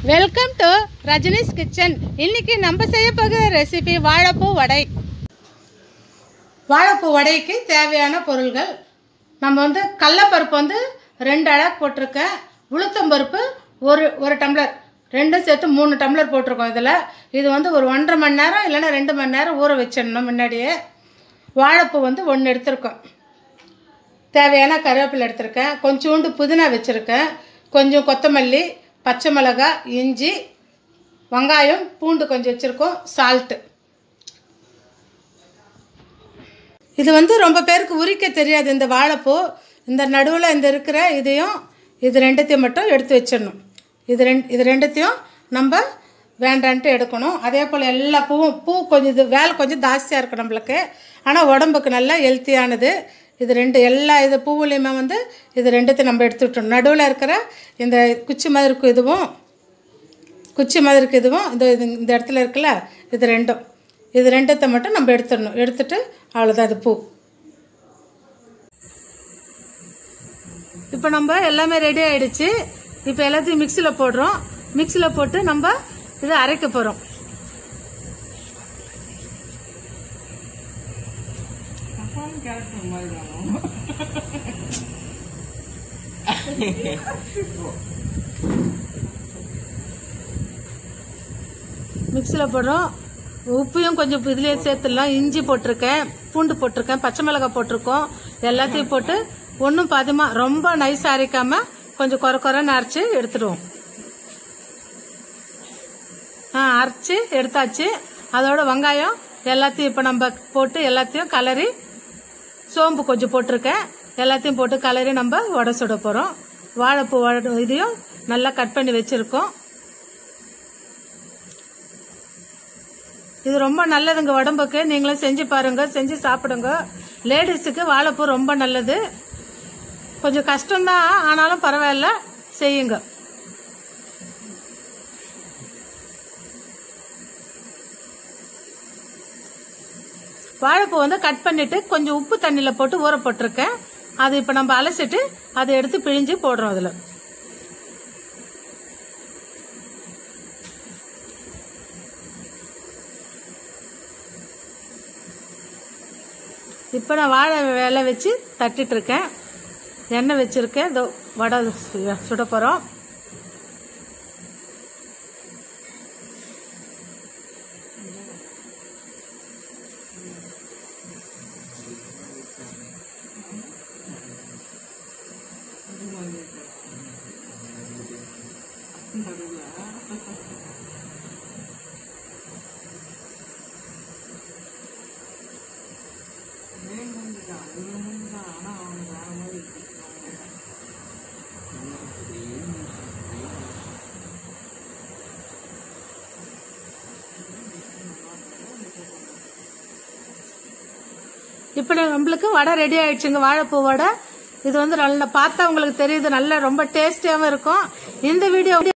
welcome to Rajini's kitchen இன்னைக்கு நம்ம செய்ய போகிற ரெசிபி வாழைப்பூ வடை வாழைப்பூ வடைக்கு தேவையான பொருள்கள் நம்ம வந்து கடலப்பருப்பு வந்து ரெண்டு அழகு போட்டிருக்கேன் உளுத்தம்பருப்பு ஒரு ஒரு டம்ளர் ரெண்டும் சேர்த்து மூணு டம்ளர் போட்டிருக்கோம் இதில் இது வந்து ஒரு ஒன்றரை மணி நேரம் இல்லைன்னா ரெண்டு மணி நேரம் ஊற வச்சிடணும் முன்னாடியே வாழைப்பூ வந்து ஒன்று எடுத்திருக்கோம் தேவையான கருவேப்பிலை எடுத்திருக்கேன் கொஞ்சோண்டு புதினா வச்சுருக்கேன் கொஞ்சம் கொத்தமல்லி பச்சை மிளகாய் இஞ்சி வெங்காயம் பூண்டு கொஞ்சம் வச்சுருக்கோம் சால்ட்டு இது வந்து ரொம்ப பேருக்கு உரிக்க தெரியாது இந்த வாழைப்பூ இந்த நடுவில் இந்த இருக்கிற இதையும் இது ரெண்டுத்தையும் மட்டும் எடுத்து வச்சிடணும் இது ரெண்டு இது ரெண்டுத்தையும் நம்ம வேண்டான்ட்டு எடுக்கணும் அதே போல் எல்லா பூவும் பூ கொஞ்சம் இது வேலை கொஞ்சம் ஜாஸ்தியாக இருக்கும் நம்மளுக்கு ஆனால் உடம்புக்கு நல்லா ஹெல்த்தியானது இது ரெண்டு எல்லா இது பூவுலையுமே வந்து இது ரெண்டுத்தையும் நம்ம எடுத்துக்கிட்டோம் நடுவில் இருக்கிற இந்த குச்சி மாதிரி இருக்கும் இதுவும் குச்சி மாதிரி இருக்கு இதுவும் இந்த இது இந்த இடத்துல இருக்குல்ல இது ரெண்டும் இது ரெண்டத்தை மட்டும் நம்ம எடுத்துடணும் எடுத்துட்டு அவ்வளோதான் அது பூ இப்போ நம்ம எல்லாமே ரெடி ஆயிடுச்சு இப்போ எல்லாத்தையும் மிக்சியில் போடுறோம் மிக்சியில் போட்டு நம்ம இதை அரைக்க போகிறோம் மிக்சியில் போடுறோம் உப்பையும் கொஞ்சம் இதுலேயே சேர்த்துடலாம் இஞ்சி போட்டிருக்கேன் பூண்டு போட்டிருக்கேன் பச்சை மிளகாய் போட்டிருக்கோம் எல்லாத்தையும் போட்டு ஒன்றும் பாதியமாக ரொம்ப நைஸ் அரைக்காம கொஞ்சம் குறை குறைன்னு அரைச்சி எடுத்துடுவோம் ஆ அரைச்சி எடுத்தாச்சு அதோட வெங்காயம் எல்லாத்தையும் இப்போ நம்ம போட்டு எல்லாத்தையும் கலரி சோம்பு கொஞ்சம் போட்டிருக்கேன் எல்லாத்தையும் போட்டு கலரி நம்ம வடை சுட போகிறோம் வாழைப்பூ வடை இதையும் நல்லா கட் பண்ணி வச்சுருக்கோம் இது ரொம்ப நல்லதுங்க உடம்புக்கு நீங்களும் செஞ்சு பாருங்க செஞ்சு சாப்பிடுங்க லேடிஸுக்கு வாழைப்பூ ரொம்ப நல்லது கொஞ்சம் கஷ்டம்தான் ஆனாலும் பரவாயில்ல செய்யுங்க வாழைப்பூ வந்து கட் பண்ணிட்டு கொஞ்சம் உப்பு தண்ணியில் போட்டு ஊற போட்டிருக்கேன் அது இப்போ நம்ம அலசிட்டு அதை எடுத்து பிழிஞ்சு போடுறோம் அதில் இப்போ நான் வாழை வேலை வச்சு தட்டிட்டு இருக்கேன் எண்ணெய் வச்சிருக்கேன் இதோ வடை சு- சுட போகிறோம் இப்போ நம்மளுக்கு வடை ரெடி ஆயிடுச்சுங்க வாழைப்பூ வடை இது வந்து நல்ல பார்த்தா உங்களுக்கு தெரியுது நல்ல ரொம்ப டேஸ்டியாகவும் இருக்கும் இந்த வீடியோ